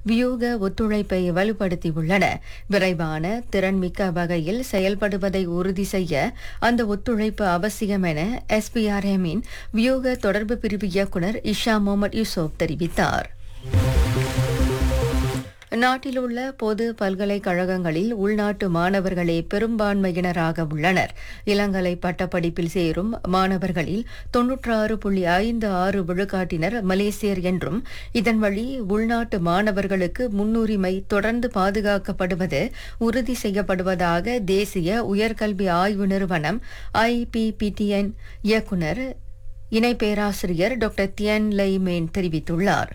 வியூக ஒத்துழைப்பை வலுப்படுத்தியுள்ளன விரைவான திறன்மிக்க வகையில் செயல்படுவதை உறுதி செய்ய அந்த ஒத்துழைப்பு அவசியம் என எஸ்பிஆர்எம்மின் வியூக தொடர்பு பிரிவு இயக்குநர் இஷா முகமது யூசுப் தெரிவித்தார் நாட்டில் உள்ள பொது பல்கலைக்கழகங்களில் உள்நாட்டு மாணவர்களே பெரும்பான்மையினராக உள்ளனர் இளங்கலை பட்டப்படிப்பில் சேரும் மாணவர்களில் தொன்னூற்றாறு புள்ளி ஐந்து ஆறு விழுக்காட்டினர் மலேசியர் என்றும் இதன் வழி உள்நாட்டு மாணவர்களுக்கு முன்னுரிமை தொடர்ந்து பாதுகாக்கப்படுவது உறுதி செய்யப்படுவதாக தேசிய உயர்கல்வி ஆய்வு நிறுவனம் ஐபிபிடிஎன் இயக்குநர் இணை பேராசிரியர் டாக்டர் தியன் லைமேன் தெரிவித்துள்ளார்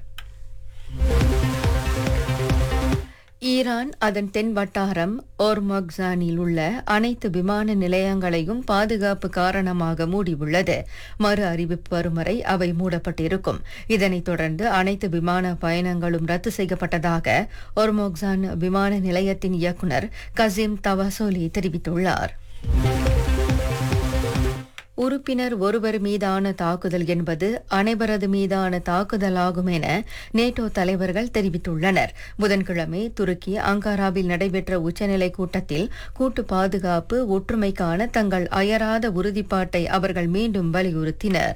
ஈரான் அதன் தென் வட்டாரம் ஓர்மக்சானில் உள்ள அனைத்து விமான நிலையங்களையும் பாதுகாப்பு காரணமாக மூடியுள்ளது மறு அறிவிப்பு வரும் வரை அவை மூடப்பட்டிருக்கும் இதனைத் தொடர்ந்து அனைத்து விமான பயணங்களும் ரத்து செய்யப்பட்டதாக ஓர்மோக்சான் விமான நிலையத்தின் இயக்குநர் கசிம் தவாசோலி தெரிவித்துள்ளார் உறுப்பினர் ஒருவர் மீதான தாக்குதல் என்பது அனைவரது மீதான தாக்குதலாகும் என நேட்டோ தலைவர்கள் தெரிவித்துள்ளனர் புதன்கிழமை துருக்கி அங்காராவில் நடைபெற்ற உச்சநிலை கூட்டத்தில் கூட்டு பாதுகாப்பு ஒற்றுமைக்கான தங்கள் அயராத உறுதிப்பாட்டை அவர்கள் மீண்டும் வலியுறுத்தினர்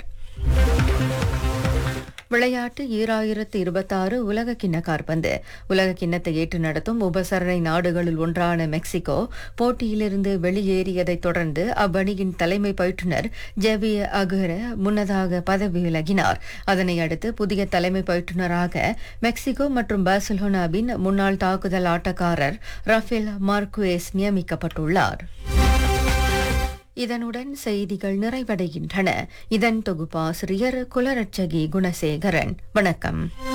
விளையாட்டு ஈராயிரத்து இருபத்தாறு உலக கிண்ண காற்பந்து உலக கிண்ணத்தை ஏற்று நடத்தும் உபசரணை நாடுகளில் ஒன்றான மெக்சிகோ போட்டியிலிருந்து வெளியேறியதைத் தொடர்ந்து அவ்வணியின் தலைமை பயிற்றுநர் ஜெவிய அகுர முன்னதாக பதவி விலகினார் அதனை அடுத்து புதிய தலைமை பயிற்றுநராக மெக்சிகோ மற்றும் பார்சலோனாவின் முன்னாள் தாக்குதல் ஆட்டக்காரர் ரஃபேல் மார்குவேஸ் நியமிக்கப்பட்டுள்ளார் இதனுடன் செய்திகள் நிறைவடைகின்றன இதன் தொகுப்பாசிரியர் குலரட்சகி குணசேகரன் வணக்கம்